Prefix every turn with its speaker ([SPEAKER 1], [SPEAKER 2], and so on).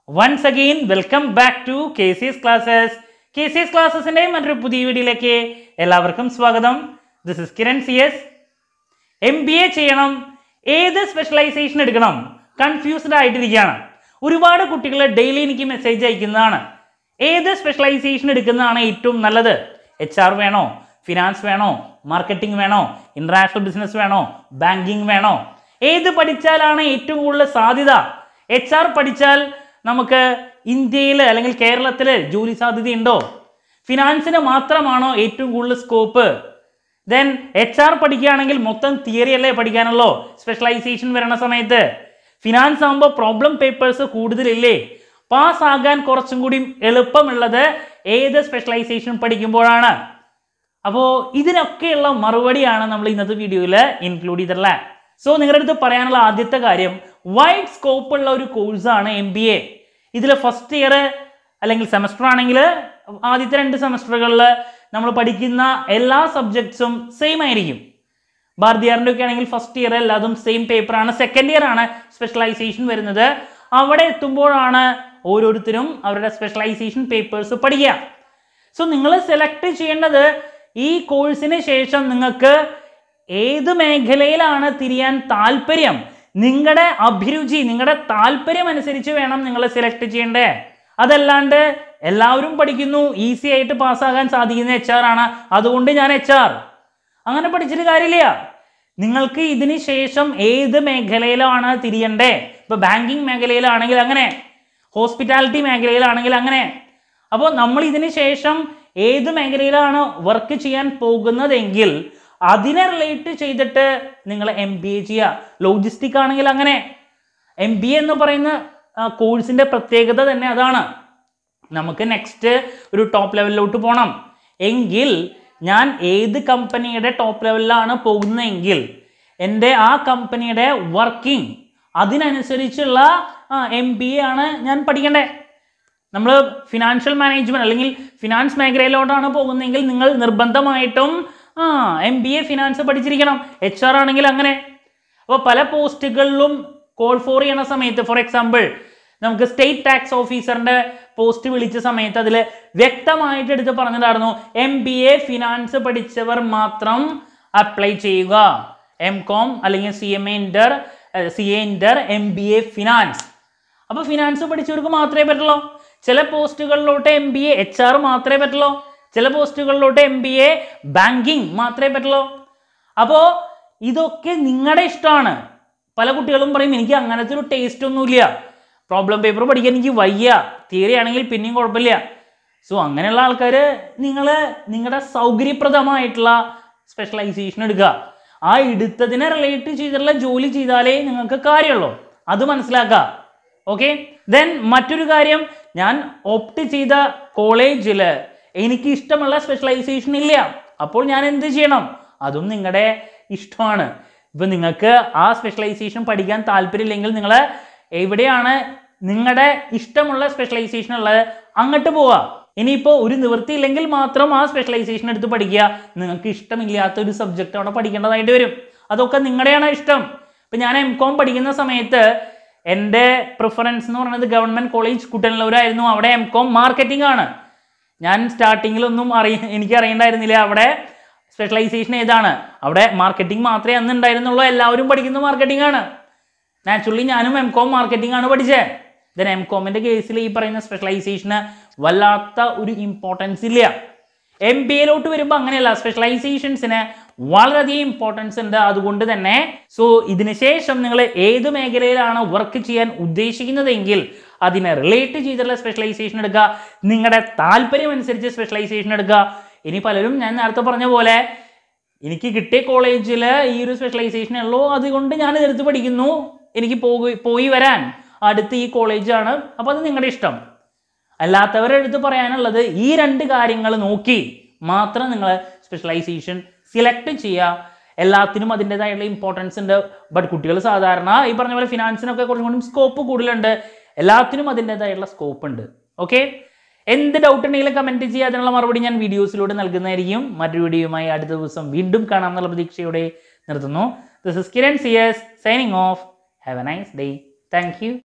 [SPEAKER 1] once again welcome back to K C S classes K C S ക്ലാസ്സസിൻ്റെ മറ്റൊരു പുതിയ വീഡിയോയിലേക്ക് എല്ലാവർക്കും സ്വാഗതം this is Kiran C S M B A ചെയ്യണം ഏത് സ്പെഷ്യലൈസേഷൻ എടുക്കണം കൺഫ്യൂസ്ഡ് ആയിട്ടിരിക്കുകയാണ് ഒരുപാട് കുട്ടികൾ ഡെയിലി എനിക്ക് മെസ്സേജ് അയക്കുന്നതാണ് ഏത് സ്പെഷ്യലൈസേഷൻ എടുക്കുന്നതാണ് ഏറ്റവും നല്ലത് എച്ച് ആർ വേണോ ഫിനാൻസ് വേണോ മാർക്കറ്റിംഗ് വേണോ ഇന്റർനാഷണൽ ബിസിനസ് വേണോ ബാങ്കിങ് വേണോ ഏത് പഠിച്ചാലാണ് ഏറ്റവും കൂടുതൽ സാധ്യത എച്ച് ആർ പഠിച്ചാൽ നമുക്ക് ഇന്ത്യയിൽ അല്ലെങ്കിൽ കേരളത്തിൽ ജോലി സാധ്യതയുണ്ടോ ഫിനാൻസിന് മാത്രമാണോ ഏറ്റവും കൂടുതൽ സ്കോപ്പ് ദെൻ എച്ച് ആർ പഠിക്കുകയാണെങ്കിൽ മൊത്തം തിയറി അല്ലേ പഠിക്കാനുള്ളൂ സ്പെഷ്യലൈസേഷൻ വരണ സമയത്ത് ഫിനാൻസ് ആകുമ്പോൾ പ്രോബ്ലം പേപ്പേഴ്സ് കൂടുതലില്ലേ പാസ് ആകാൻ കുറച്ചും കൂടി എളുപ്പമുള്ളത് ഏത് സ്പെഷ്യലൈസേഷൻ പഠിക്കുമ്പോഴാണ് അപ്പോൾ ഇതിനൊക്കെയുള്ള മറുപടിയാണ് നമ്മൾ ഇന്നത്തെ വീഡിയോയിൽ ഇൻക്ലൂഡ് ചെയ്തിട്ടുള്ളത് സോ നിങ്ങളുടെ അടുത്ത് പറയാനുള്ള ആദ്യത്തെ കാര്യം വൈഡ് സ്കോപ്പ് ഉള്ള ഒരു കോഴ്സാണ് എം ബി എ ഇതിൽ ഫസ്റ്റ് ഇയർ അല്ലെങ്കിൽ സെമസ്റ്റർ ആണെങ്കിൽ ആദ്യത്തെ രണ്ട് സെമസ്റ്ററുകളിൽ നമ്മൾ പഠിക്കുന്ന എല്ലാ സബ്ജക്ട്സും സെയിം ആയിരിക്കും ഭാരതിയാറിൻ്റെ ഒക്കെ ആണെങ്കിൽ ഫസ്റ്റ് ഇയർ എല്ലാതും സെയിം പേപ്പറാണ് സെക്കൻഡ് ഇയർ ആണ് സ്പെഷ്യലൈസേഷൻ വരുന്നത് അവിടെ എത്തുമ്പോഴാണ് ഓരോരുത്തരും അവരുടെ സ്പെഷ്യലൈസേഷൻ പേപ്പേഴ്സ് പഠിക്കുക സോ നിങ്ങൾ സെലക്ട് ചെയ്യേണ്ടത് ഈ കോഴ്സിന് ശേഷം നിങ്ങൾക്ക് ഏത് മേഖലയിലാണ് തിരിയാൻ താല്പര്യം നിങ്ങളുടെ അഭിരുചി നിങ്ങളുടെ താല്പര്യം അനുസരിച്ച് വേണം നിങ്ങൾ സെലക്ട് ചെയ്യേണ്ടേ അതല്ലാണ്ട് എല്ലാവരും പഠിക്കുന്നു ഈസി ആയിട്ട് പാസ്സാകാൻ സാധിക്കുന്ന എച്ച് ആർ ആണ് അതുകൊണ്ട് ഞാൻ എച്ച് ആർ അങ്ങനെ പഠിച്ചിട്ട് കാര്യമില്ല നിങ്ങൾക്ക് ഇതിന് ശേഷം ഏത് മേഖലയിലാണ് തിരിയണ്ടേ ഇപ്പൊ ബാങ്കിങ് മേഖലയിലാണെങ്കിൽ അങ്ങനെ ഹോസ്പിറ്റാലിറ്റി മേഖലയിലാണെങ്കിൽ അങ്ങനെ അപ്പോൾ നമ്മൾ ഇതിന് ശേഷം ഏത് മേഖലയിലാണ് വർക്ക് ചെയ്യാൻ പോകുന്നതെങ്കിൽ അതിനെ റിലേറ്റ് ചെയ്തിട്ട് നിങ്ങൾ എം ബി എ ചെയ്യുക ലോജിസ്റ്റിക് ആണെങ്കിൽ അങ്ങനെ എം ബി എ എന്ന് പറയുന്ന കോഴ്സിൻ്റെ പ്രത്യേകത തന്നെ അതാണ് നമുക്ക് നെക്സ്റ്റ് ഒരു ടോപ്പ് ലെവലിലോട്ട് പോകണം എങ്കിൽ ഞാൻ ഏത് കമ്പനിയുടെ ടോപ്പ് ലെവലിലാണ് പോകുന്നതെങ്കിൽ എൻ്റെ ആ കമ്പനിയുടെ വർക്കിംഗ് അതിനനുസരിച്ചുള്ള എം ബി എ ആണ് ഞാൻ പഠിക്കേണ്ടത് നമ്മൾ ഫിനാൻഷ്യൽ മാനേജ്മെൻറ്റ് അല്ലെങ്കിൽ ഫിനാൻസ് മേഖലയിലോട്ടാണ് പോകുന്നതെങ്കിൽ നിങ്ങൾ നിർബന്ധമായിട്ടും ആ എം ബി എ ഫിനാൻസ് പഠിച്ചിരിക്കണം എച്ച് ആർ ആണെങ്കിൽ അങ്ങനെ അപ്പോൾ പല പോസ്റ്റുകളിലും കോൾ ഫോർ ചെയ്യണ സമയത്ത് ഫോർ എക്സാമ്പിൾ നമുക്ക് സ്റ്റേറ്റ് ടാക്സ് ഓഫീസറിന്റെ പോസ്റ്റ് വിളിച്ച സമയത്ത് അതിൽ വ്യക്തമായിട്ട് എടുത്ത് പറഞ്ഞതായിരുന്നു എം ബി എ ഫിനാൻസ് പഠിച്ചവർ മാത്രം അപ്ലൈ ചെയ്യുക എം കോം അല്ലെങ്കിൽ C M A inter C A inter M B A finance അപ്പോൾ ഫിനാൻസ് പഠിച്ചവർക്ക് മാത്രമേ പറ്റുള്ളൂ ചില പോസ്റ്റുകളിലോട്ട് M B A H R മാത്രമേ പറ്റുള്ളൂ ചില പോസ്റ്റുകളിലോട്ട് എം ബി എ ബാങ്കിങ് മാത്രമേ പറ്റുള്ളൂ അപ്പോൾ ഇതൊക്കെ നിങ്ങളുടെ ഇഷ്ടമാണ് പല കുട്ടികളും പറയും എനിക്ക് അങ്ങനത്തെ ഒരു ടേസ്റ്റ് ഒന്നുമില്ല പ്രോബ്ലം പേപ്പർ പഠിക്കാൻ എനിക്ക് വയ്യ തിയറി ആണെങ്കിൽ പിന്നെയും കുഴപ്പമില്ല സോ അങ്ങനെയുള്ള ആൾക്കാർ നിങ്ങൾ നിങ്ങളുടെ സൗകര്യപ്രദമായിട്ടുള്ള സ്പെഷ്യലൈസേഷൻ എടുക്കുക ആ എടുത്തതിനെ റിലേറ്റ് ചെയ്തിട്ടുള്ള ജോലി ചെയ്താലേ നിങ്ങൾക്ക് കാര്യമുള്ളൂ അത് മനസ്സിലാക്കുക ഓക്കെ ദെൻ മറ്റൊരു കാര്യം ഞാൻ ഓപ്റ്റ് ചെയ്ത കോളേജിൽ എനിക്ക് ഇഷ്ടമുള്ള സ്പെഷ്യലൈസേഷൻ ഇല്ല അപ്പോൾ ഞാൻ എന്ത് ചെയ്യണം അതും നിങ്ങളുടെ ഇഷ്ടമാണ് ഇപ്പം നിങ്ങൾക്ക് ആ സ്പെഷ്യലൈസേഷൻ പഠിക്കാൻ താല്പര്യമില്ലെങ്കിൽ നിങ്ങൾ എവിടെയാണ് നിങ്ങളുടെ ഇഷ്ടമുള്ള സ്പെഷ്യലൈസേഷൻ ഉള്ളത് അങ്ങോട്ട് പോവുക ഇനിയിപ്പോൾ ഒരു നിവൃത്തിയില്ലെങ്കിൽ മാത്രം ആ സ്പെഷ്യലൈസേഷൻ എടുത്ത് പഠിക്കുക നിങ്ങൾക്ക് ഇഷ്ടമില്ലാത്ത ഒരു സബ്ജക്റ്റ് അവിടെ പഠിക്കേണ്ടതായിട്ട് വരും അതൊക്കെ നിങ്ങളുടെയാണ് ഇഷ്ടം ഇപ്പം ഞാൻ എം കോം പഠിക്കുന്ന സമയത്ത് എൻ്റെ പ്രിഫറൻസ് എന്ന് പറയുന്നത് ഗവൺമെൻറ് കോളേജ് കുട്ടനല്ലൂരായിരുന്നു അവിടെ എം കോം മാർക്കറ്റിംഗ് ആണ് ഞാൻ സ്റ്റാർട്ടിങ്ങിലൊന്നും അറിയ എനിക്ക് അറിയണ്ടായിരുന്നില്ല അവിടെ സ്പെഷ്യലൈസേഷൻ ഏതാണ് അവിടെ മാർക്കറ്റിംഗ് മാത്രമേ അന്ന് ഉണ്ടായിരുന്നുള്ളൂ എല്ലാവരും പഠിക്കുന്ന മാർക്കറ്റിംഗ് ആണ് നാച്ചുറലി ഞാനും എം കോം മാർക്കറ്റിംഗ് ആണ് പഠിച്ചത് ദെൻ എം കോമിൻ്റെ കേസിൽ ഈ പറയുന്ന സ്പെഷ്യലൈസേഷന് വല്ലാത്ത ഒരു ഇമ്പോർട്ടൻസ് ഇല്ല എം ബി എയിലോട്ട് വരുമ്പോൾ അങ്ങനെയല്ല സ്പെഷ്യലൈസേഷൻസിന് വളരെയധികം ഇമ്പോർട്ടൻസ് ഉണ്ട് അതുകൊണ്ട് തന്നെ സോ ഇതിന് ശേഷം നിങ്ങൾ ഏത് മേഖലയിലാണ് വർക്ക് ചെയ്യാൻ ഉദ്ദേശിക്കുന്നതെങ്കിൽ അതിനെ റിലേറ്റ് ചെയ്തിട്ടുള്ള സ്പെഷ്യലൈസേഷൻ എടുക്കുക നിങ്ങളുടെ താല്പര്യം അനുസരിച്ച് സ്പെഷ്യലൈസേഷൻ എടുക്കുക ഇനി പലരും ഞാൻ നേരത്തെ പറഞ്ഞ പോലെ എനിക്ക് കിട്ടിയ കോളേജിൽ ഈ ഒരു സ്പെഷ്യലൈസേഷൻ ഉള്ളൂ അതുകൊണ്ട് ഞാൻ ഇതെടുത്ത് പഠിക്കുന്നു എനിക്ക് പോയി പോയി വരാൻ അടുത്ത് ഈ കോളേജാണ് അപ്പോൾ അത് നിങ്ങളുടെ ഇഷ്ടം അല്ലാത്തവരുടെ അടുത്ത് പറയാനുള്ളത് ഈ രണ്ട് കാര്യങ്ങൾ നോക്കി മാത്രം നിങ്ങൾ സ്പെഷ്യലൈസേഷൻ സിലക്ട് ചെയ്യുക എല്ലാത്തിനും അതിൻ്റെതായിട്ടുള്ള ഇമ്പോർട്ടൻസ് ഉണ്ട് ബട്ട് കുട്ടികൾ സാധാരണ ഈ പറഞ്ഞ പോലെ ഫിനാൻസിനൊക്കെ കുറച്ചും കൂടി സ്കോപ്പ് കൂടുതലുണ്ട് എല്ലാത്തിനും അതിൻ്റെതായിട്ടുള്ള സ്കോപ്പ് ഉണ്ട് ഓക്കെ എന്ത് ഡൗട്ട് ഉണ്ടെങ്കിലും കമൻറ്റ് ചെയ്യുക അതിനുള്ള മറുപടി ഞാൻ വീഡിയോസിലൂടെ നൽകുന്നതായിരിക്കും മറ്റൊരു വീഡിയോയുമായി അടുത്ത ദിവസം വീണ്ടും കാണാം എന്നുള്ള പ്രതീക്ഷയോടെ നിർത്തുന്നു this is Kiran C S signing off have a nice day thank U